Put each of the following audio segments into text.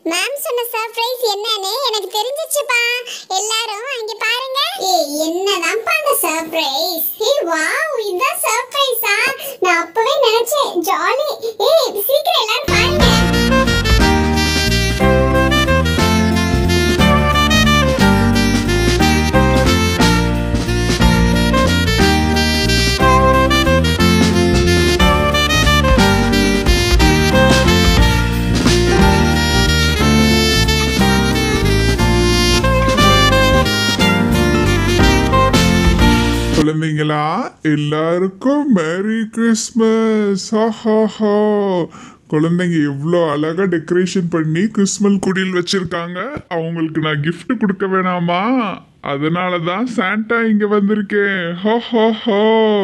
ma'am சொன்ன surprise என்னன்னு எனக்கு தெரிஞ்சிச்சுப்பா எல்லாரும் அங்க பாருங்க ஏய் என்னதான்ப்பா அந்த சர்ப்ரைஸ் ஏய் வாவ் இதான் சர்ப்ரைஸா நான் அப்பவே நினைச்சேன் ஜாலி ஏய் சீக்கிரம் எல்லாரும் பாருங்க குழந்தைங்களா எல்லாருக்கும் மேரி கிறிஸ்மஸ் ஹா குழந்தைங்க எவ்வளோ அழகா டெக்கரேஷன் பண்ணி கிறிஸ்மல் குடில் வச்சிருக்காங்க அவங்களுக்கு நான் gift கொடுக்க வேணாமா அதனால தான் சாண்டா இங்க வந்திருக்கேன் ஹோ ஹோ ஹோ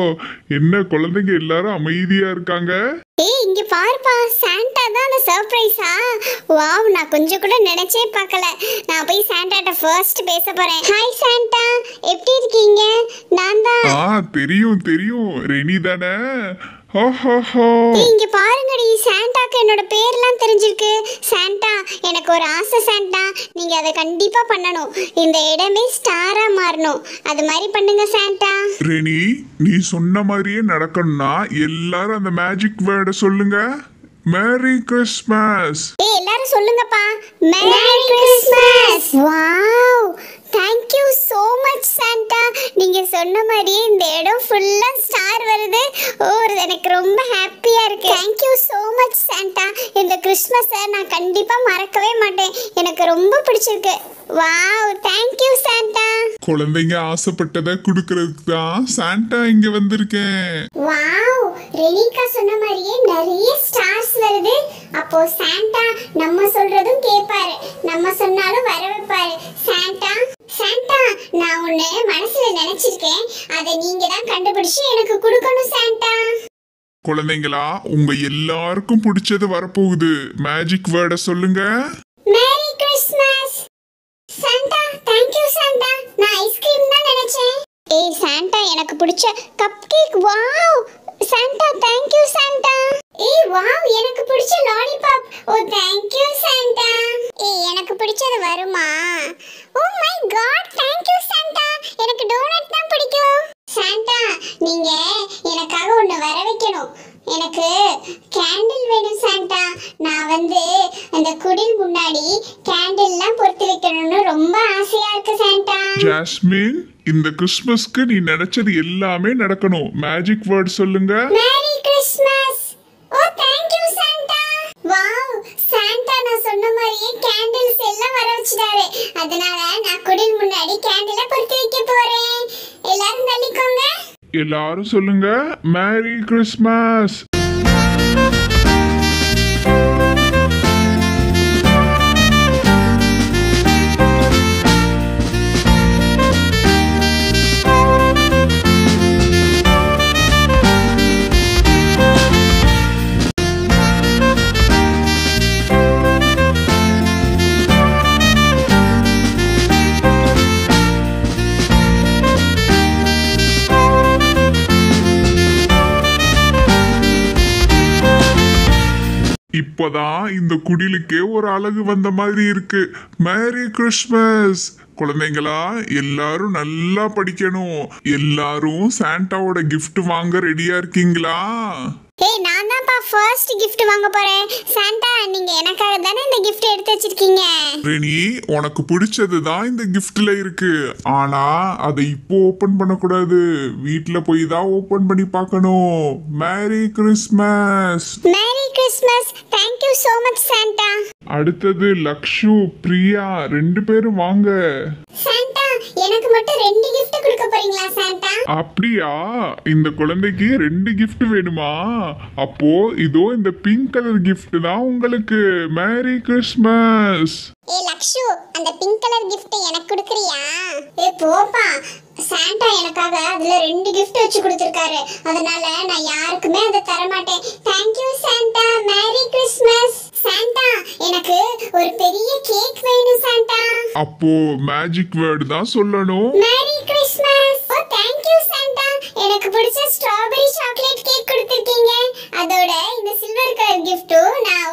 என்ன குழந்தைங்க எல்லாரும் அமைதியா இருக்காங்க ஏய் இங்க பாருப்பா சாண்டா தான் அந்த சர்ப்ரைஸா வாவ் நான் கொஞ்சம் கூட நினைச்சே பார்க்கல நான் போய் சாண்டாட்ட ஃபர்ஸ்ட் பேச போறேன் ஹாய் சாண்டா எப்படி இருக்கீங்க நான் தான் ஆ தெரியும் தெரியும் ரெனி தானே ஹோ ஹோ ஹோ ஏய், இங்க பாருங்கடி சாண்டாக்கு என்னோட பேர்லாம் தெரிஞ்சிருக்கு சாண்டா எனக்கு ஒரு ஆசை சாண்டா நீங்க அதை கண்டிப்பா பண்ணணும் இந்த இடமே ஸ்டாரா மாறணும் அது மாதிரி பண்ணுங்க சாண்டா ரெனி நீ சொன்ன மாதிரியே நடக்கணும்னா எல்லாரும் அந்த மேஜிக் வேர்டை சொல்லுங்க மேரி கிறிஸ்மஸ் ஏய் எல்லாரும் சொல்லுங்கப்பா merry Christmas wow thank you so much Santa நீங்க சொன்ன மாதிரியே இந்த இடம் ஃபுல்லா ஸ்டார் வருது ஓ எனக்கு ரொம்ப ஹாப்பியா இருக்கு thank you so much Santa இந்த கிறிஸ்மஸை நான் கண்டிப்பா மறக்கவே மாட்டேன் எனக்கு ரொம்ப பிடிச்சிருக்கு வாவ் தேங்க் யூ சாண்டா குழந்தைங்க ஆசைப்பட்டதை கொடுக்கறதுக்கு தான் சாண்டா இங்க வந்திருக்கேன் வாவ் ரெனிகா சொன்ன மாதிரியே நிறைய ஸ்டார்ஸ் வருது அப்போ சாண்டா நம்ம சொல்றதும் கேட்பாரு நம்ம சொன்னாலும் வர வைப்பாரு சாண்டா சாண்டா நான் உன்னை மனசுல நினைச்சிருக்கேன் அதை நீங்க தான் கண்டுபிடிச்சு எனக்கு கொடுக்கணும் சாண்டா குழந்தைங்களா உங்க எல்லாருக்கும் பிடிச்சது வரப்போகுது மேஜிக் வேர்டை சொல்லுங்க merry Christmas Santa thank you Santa நான் ஐஸ்கிரீம் தான் நினைச்சேன் ஏய் சாண்டா எனக்கு பிடிச்ச cupcake wow Santa thank you Santa ஏய் வாவ் எனக்கு பிடிச்ச lollipop oh thank you Santa ஏய் எனக்கு பிடிச்சது வருமா oh my God thank you Santa எனக்கு டோனட் தான் பிடிக்கும் சாண்டா நீங்க எனக்காக ஒண்ணு வர வைக்கணும் எனக்கு கேண்டில் வேணும் சாண்டா நான் வந்து அந்த குடில் முன்னாடி கேண்டில்லாம் பொருத்தி வைக்கணும்னு ரொம்ப ஆசையா இருக்கு சாண்டா ஜாஸ்மின் இந்த கிறிஸ்மஸ்க்கு நீ நினைச்சது எல்லாமே நடக்கணும் மேஜிக் வேர்ட் சொல்லுங்க merry Christmas oh thank you Santa wow Santa நான் சொன்ன மாதிரியே கேண்டில்ஸ் எல்லாம் வர வச்சிட்டாரு அதனால நான் குடில் முன்னாடி கேண்டில பொருத்தி வைக்க போறேன் எல்லாரும் தள்ளிக்கோங்க எல்லாரும் சொல்லுங்க மேரி கிறிஸ்மஸ் இப்போதான் இந்த குடிலுக்கே ஒரு அழகு வந்த மாதிரி இருக்கு மேரி கிறிஸ்மஸ் குழந்தைங்களா எல்லாரும் நல்லா படிக்கணும் எல்லாரும் சாண்டாவோட gift வாங்க ரெடியா இருக்கீங்களா ஏய் நான் தான்ப்பா ஃபர்ஸ்ட் gift வாங்க போறேன் சாண்டா நீங்க எனக்காக தானே இந்த gift எடுத்து வச்சிருக்கீங்க ரெனி உனக்கு பிடிச்சது தான் இந்த கிஃப்ட்ல இருக்கு ஆனா அதை இப்போ ஓபன் பண்ணக்கூடாது வீட்ல போய் தான் ஓபன் பண்ணி பார்க்கணும் merry Christmas merry Christmas thank you so much Santa அடுத்தது லக்ஷு பிரியா ரெண்டு பேரும் வாங்க சாண்டா எனக்கு மட்டும் ரெண்டு gift கொடுக்க போறீங்களா சாண்டா அப்படியா இந்த குழந்தைக்கு ரெண்டு gift வேணுமா அப்போ இதோ இந்த பிங்க் கலர் gift தான் உங்களுக்கு மேரி கிறிஸ்மஸ் ஏ லக்ஷு அந்த பிங்க் கலர் gift எனக்கு கொடுக்குறியா ஏ போப்பா சாண்டா எனக்காக அதுல ரெண்டு gift வச்சு கொடுத்துருக்காரு அதனால நான் யாருக்குமே அதை தர மாட்டேன் thank you Santa merry Christmas Santa எனக்கு ஒரு பெரிய கேக் வேணும் சாண்டா அப்போ மேஜிக் வேர்டு தான் சொல்லணும் merry Christmas oh thank you Santa எனக்கு பிடிச்ச ஸ்ட்ராபெரி சாக்லேட் கேக் கொடுத்துருக்கீங்க அதோட இந்த சில்வர் கலர் கிஃப்ட்டும் நான் ஓபன் பண்ணி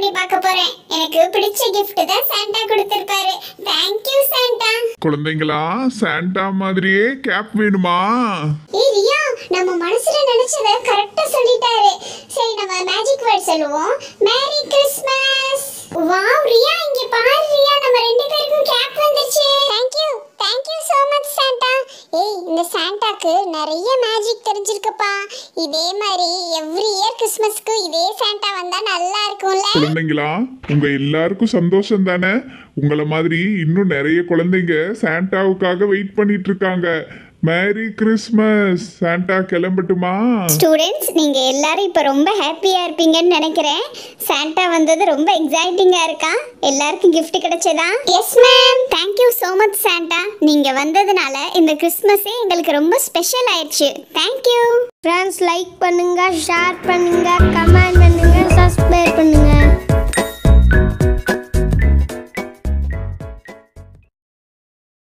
பண்ணி பார்க்க போறேன் எனக்கு பிடிச்ச gift தான் சாண்டா கொடுத்திருக்காரு தேங்க் யூ சாண்டா குழந்தைங்களா சாண்டா மாதிரியே கேப் வேணுமா ஏய் ரியா நம்ம மனசுல நினைச்சத கரெக்டா சொல்லிட்டாரு சரி நம்ம மேஜிக் வேர்ட் சொல்லுவோம் மேரி கிறிஸ்மஸ் வாவ் ரியா இங்க பாரு ரியா நம்ம ரெண்டு பேருக்கும் கேப் வந்துருச்சு thank you thank you so much Santa ஏய் இந்த சாண்டாக்கு நிறைய மேஜிக் தெரிஞ்சிருக்குப்பா இதே மாதிரி எவ்ரி இயர் கிறிஸ்மஸ்க்கு இதே சாண்டா வந்தா நல்லா இருக்கும்ல குழந்தைங்களா உங்க எல்லாருக்கும் சந்தோஷம் தானே உங்களை மாதிரி இன்னும் நிறைய குழந்தைங்க சாண்டாவுக்காக வெயிட் பண்ணிட்டு இருக்காங்க மேரி கிறிஸ்மஸ் சாண்டா கிளம்பட்டுமா ஸ்டூடெண்ட்ஸ் நீங்க எல்லாரும் இப்போ ரொம்ப ஹாப்பியா இருப்பீங்கன்னு நினைக்கிறேன் சாண்டா வந்தது ரொம்ப எக்ஸைட்டிங்கா இருக்கா எல்லாருக்கும் gift கிடைச்சதா yes ma'am thank you so much Santa நீங்க வந்ததுனால இந்த கிறிஸ்மஸே எங்களுக்கு ரொம்ப ஸ்பெஷல் ஆயிடுச்சு தேங்க் யூ ஃப்ரெண்ட்ஸ் லைக் பண்ணுங்க ஷேர் பண்ணுங்க கமெண்ட் பண்ணுங்க சப்ஸ்கிரைப் பண்ணுங்க